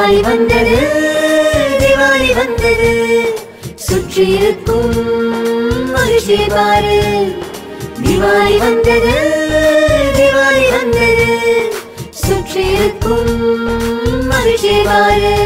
திவாலி வந்தது திவாலி வந்தது சுற்றி இருக்கும் மகிழ்ச்சி பாரு திவாலி வந்தது திவாலி வந்தது சுற்றி இருக்கும் மகிழ்ச்சி பாரு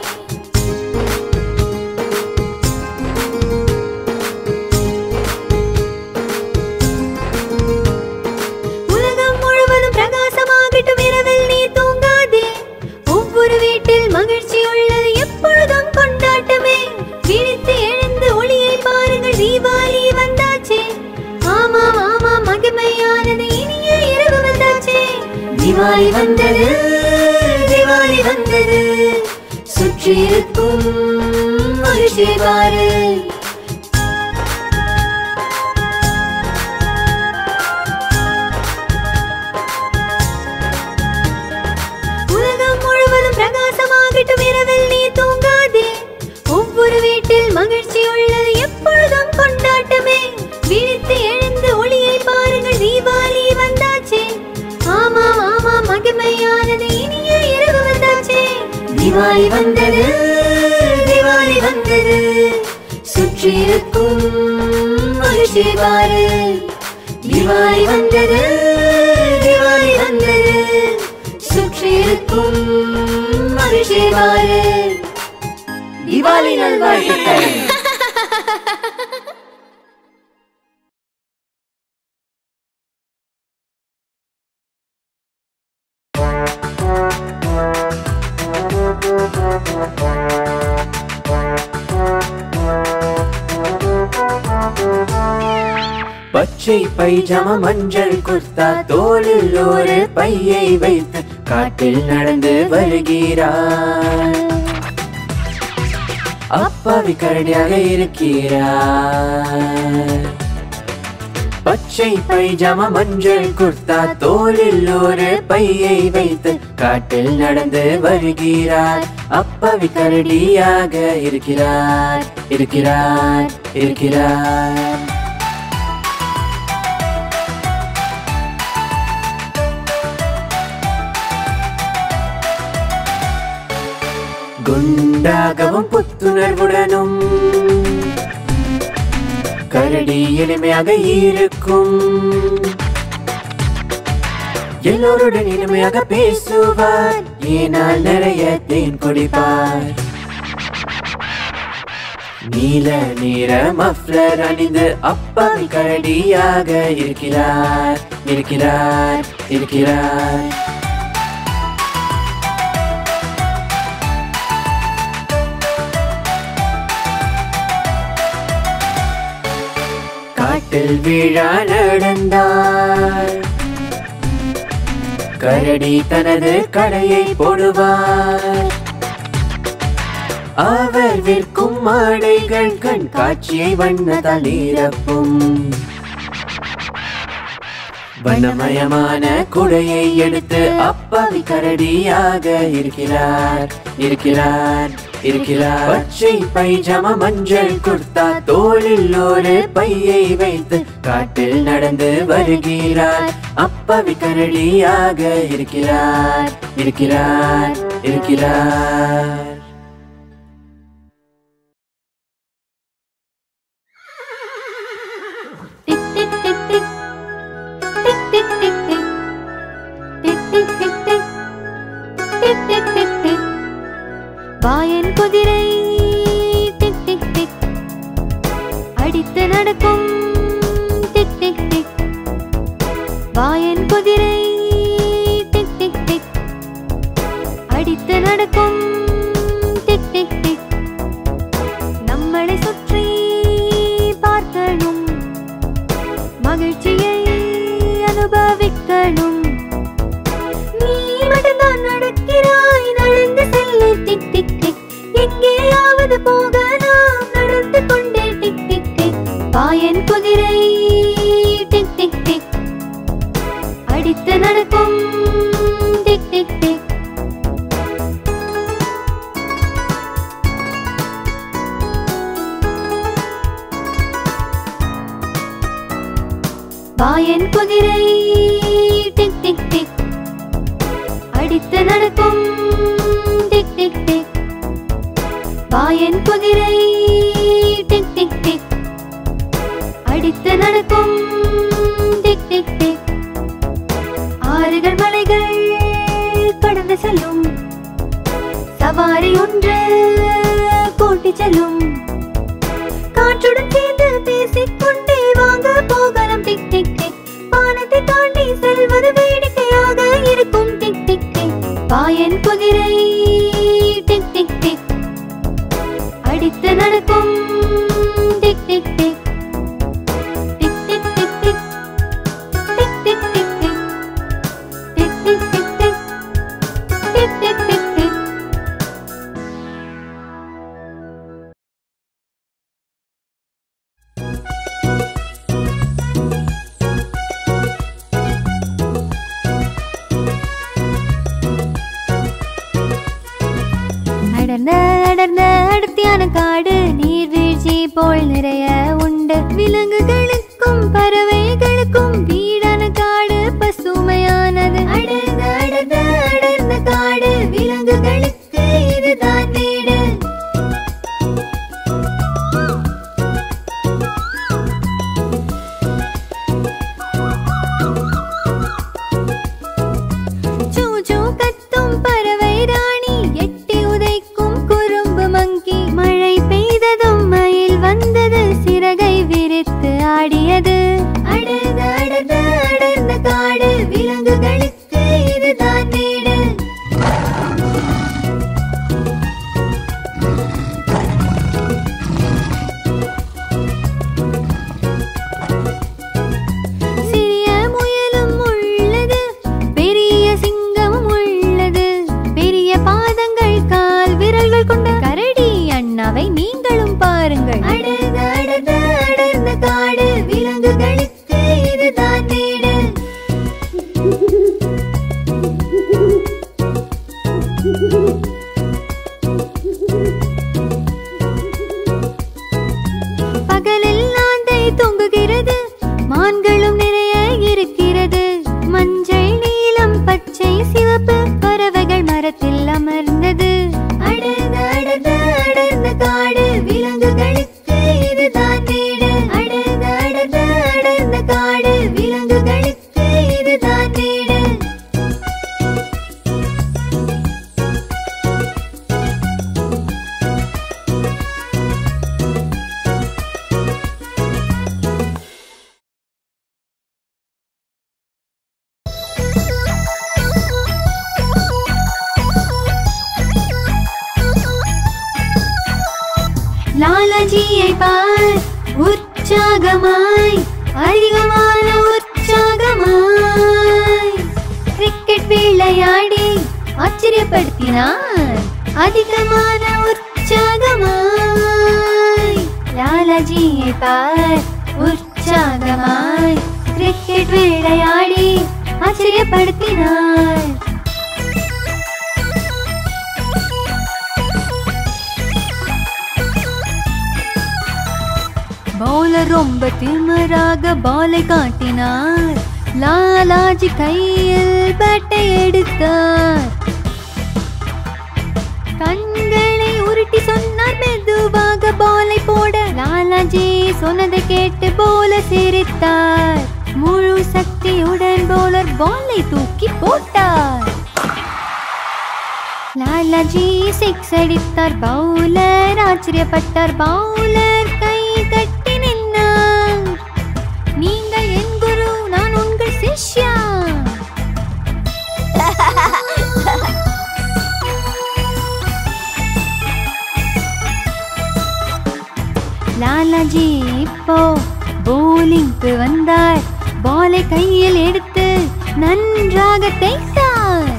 உலகம் முழுவதும் பிரகாசமாகட்டும் இரவில் நீ தூங்காதே ஒவ்வொரு வீட்டில் மகிழ்ச்சி உள்ளது எப்பொழுதும் கொண்டாட்டமே விழித்து எழுந்து ஒளியை பாருங்கள் தீபாவளி வந்தாச்சே ஆமாம் ஆமாம் மகிமையானது இனிய இரவு வந்தாச்சே திவாலி வந்தது திவாலி வந்தது சுற்றி இருக்கும் மகிழ்ச்சி பாரு உலகம் முழுவதும் பிரகாசமாகட்டும் இரவில் நீ தூங்காதே ஒவ்வொரு வீட்டில் மகிழ்ச்சி உள்ளது எப்பொழுதும் கொண்டாட்டமே விழித்து எழுந்து ஒளியை பாருங்கள் தீபாவளி வந்தாச்சே ஆமாம் ஆமாம் மகிமையானது இனிய இரவு வந்தாச்சே திவாலி வந்தது திவாலி வந்தது சுற்றி இருக்கும் மகிழ்ச்சி பாரு திவாலி வந்தது திவாலி வந்தது சுற்றி இருக்கும் மகிழ்ச்சி பாரு திவாலி நல்வாழ்த்துக்கள் பச்சை பைஜாம மஞ்சள் குர்த்தா தோளில் ஒரு பையை வைத்து காட்டில் நடந்து வருகிறார் அப்பாவி கரடியாக இருக்கிறார் பச்சை பைஜாம மஞ்சள் குர்த்தா தோளில் ஒரு பையை வைத்து காட்டில் நடந்து வருகிறார் அப்பாவி கரடியாக இருக்கிறார் இருக்கிறார் இருக்கிறார் குண்டாகவும் புத்துணர்வுடனும் கரடி எளிமையாக இருக்கும் எல்லோருடன் இனிமையாக பேசுவார் ஏனால் நிறைய தேன் குடிப்பார் நீல நிற மஃப்ளர் அணிந்து அப்பாவி கரடியாக இருக்கிறார் இருக்கிறார் இருக்கிறார் காட்டில் விழா நடந்தார் கரடி தனது கடையை போடுவார் அவர் விற்கும் ஆடைகள் கண்காட்சியை வண்ணத்தால் நிரப்பும் வண்ணமயமான குடையை எடுத்து அப்பாவி கரடியாக இருக்கிறார் இருக்கிறார் இருக்கிறார் பச்சை பைஜாமா மஞ்சள் குர்த்தா தோளில் ஒரு பையை வைத்து காட்டில் நடந்து வருகிறார் அப்பாவி கரடியாக இருக்கிறார் இருக்கிறார் இருக்கிறார் டிக் டிக் டிக் டிக் டிக் டிக் டிக் டிக் டிக் டிக் டிக் டிக் டிக் டிக் டிக் டிக் வாயன் குதிரை டிக் டிக் டிக் அடித்து நடக்கும் டிக் டிக் டிக் வாயன் குதிரை டிக் டிக் டிக் அடித்து நடக்கும் டிக் டிக் டிக் நம்மளை சுற்றி பார்க்கணும் மகிழ்ச்சியை அனுபவிக்கணும் நீ மட்டும்தான் நடக்கிறாய் நடந்து செல்லு டிக் டிக் டிக் எங்கேயாவது போக நாம் நடந்து கொண்டே டிக் டிக் டிக் பாயன் குதிரை டிக் டிக் டிக் அடித்து நடக்கும் டிக் டிக் டிக் பாயன் குதிரை டிக் டிக் டிக் அடித்து நடக்கும் டிக் டிக் டிக் பாயன் குதிரை டிக் டிக் டிக் அடித்து நடக்கும் டிக் டிக் டிக் ஆறுகள் மலைகள் கடந்து செல்லும் சவாரி ஒன்று கூட்டி செல்லும் காற்றுடன் சேர்ந்து பேசிக்கொண்டே வாங்க போகலாம் டிக் டிக் டிக் வானத்தை தாண்டி செல்வது வேடிக்கையாக இருக்கும் டிக் டிக் டிக் பாயன் குதிரை டிக் டிக் டிக் அடித்து நடக்கும் டிக் டிக் டிக் டிக் டிக் டிக் டிக் டிக் டிக் டிக் டிக் டிக் டிக் டிக் டிக் டிக் டிக் டிக் டிக் அடர்ந்த அடர்ந்த அடர்த்தியான காடு நீர்வீழ்ச்சி போல் நிறைய உண்டு விலங்குகளுக்கும் பறவைகளுக்கும் வீடான காடு பசுமையானது அடர்ந்த அடர்ந்த அடர்ந்த காடு விலங்குகளுக்கு இதுதான் வீடு சூச்சூ கத்தும் பறவை ராணி எட்டி உதைக்கும் குறும்பு மங்கி மழை பெய்ததும் மயில் வந்தது சிறகை விரித்து ஆடியது அடர்ந்த அடர்ந்த அடர்ந்த காடு விலங்குகளுக்கு இதுதான் வீடு சிறிய முயலும் உள்ளது பெரிய சிங்கமும் உள்ளது பெரிய பாதங்கள் கால் விரல்கள் கொண்ட கரடி அண்ணாவை நீங்களும் பாருங்கள் அடர்ந்த அடர்ந்த அடர்ந்த காடு விலங்குகளுக்கு இதுதான் வீடு பகலில் நாந்தை தொங்குகிறது மான்களும் நிறைய இருக்கிறது மஞ்சள் நீலம் பச்சை சிவப்பு பறவைகள் மரத்தில் அமர்ந்தது அடர்ந்த அடர்ந்த அடர்ந்த காடு விலங்குகளுக்கு இதுதான் வீடு அடர்ந்த அடர்ந்த அடர்ந்த காடு விலங்குகளுக்கு இதுதான் வீடு லாலாஜியை பார் உற்சாகமாய் அதிகமான உற்சாகமாய் கிரிக்கெட் விளையாடி ஆச்சரியப்படுத்தினார் அதிகமான உற்சாகமாய் லாலாஜியை பார் உற்சாகமாய் கிரிக்கெட் விளையாடி ஆச்சரியப்படுத்தினார் பவுலர் ரொம்ப திமிராக பாலை காட்டினார் லாலாஜி கையில் பேட்டை எடுத்தார் கண்களை உருட்டி சொன்னார் மெதுவாக பாலை போட லாலாஜி சொன்னதை கேட்டு போல சிரித்தார் முழு சக்தியுடன் பவுலர் பாலை தூக்கி போட்டார் லாலாஜி சிக்ஸ் அடித்தார் பவுலர் ஆச்சரியப்பட்டார் பவுலர் கை கட்டி நின்னார் நீங்கள் என் குரு நான் உங்கள் சிஷ்யா லாலாஜி இப்போ போலிங்க்கு வந்தார் பாலை கையில் எடுத்து நன்றாக தேய்த்தார்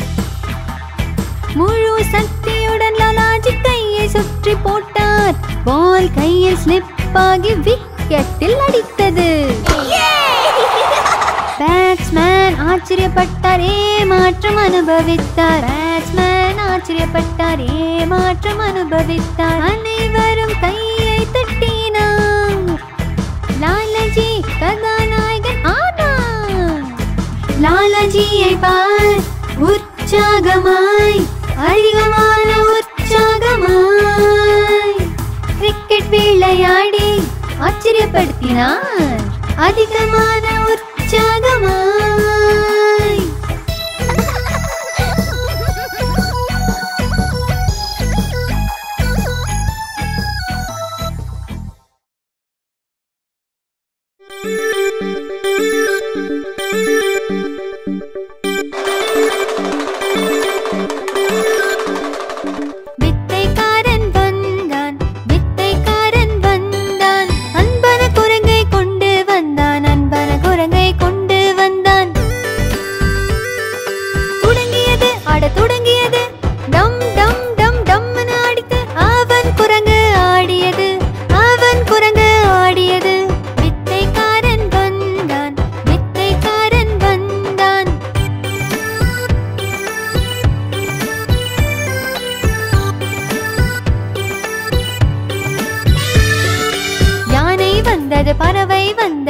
முழு சக்தியுடன் லாலாஜி கையை சுற்றி போட்டார் பால் கையில் ஸ்லிப் ஆகி விக்கெட்டில் அடித்தது பேட்ஸ்மேன் ஆச்சரியப்பட்டார் ஏமாற்றம் அனுபவித்தார் பேட்ஸ்மேன் ஆச்சரியப்பட்டார் ஏமாற்றம் அனுபவித்தார் அனைவரும் கையை தட்டினார் லாலாஜி கதாநாயகன் ஆனார் லாலாஜியை பார் உற்சாகமாய் அதிகமான உற்சாகமாய் விளையாடி ஆச்சரியப்படுத்தினான் அதிகமான உற்சாகமாய் வித்தைக்காரன் வந்தான் வித்தைக்காரன் வந்தான் அன்பன குரங்கை கொண்டு வந்தான் அன்பன குரங்கை கொண்டு வந்தான் தொடங்கியது ஆட தொடங்கியது டம் டம் டம் டம்னு அடித்து அவன் குரங்கு ஆடியது அவன் குரங்கு ஆடியது வித்தைக்காரன் வந்தான் வித்தைக்காரன் வந்தான் யானை வந்தது பறவை வந்தது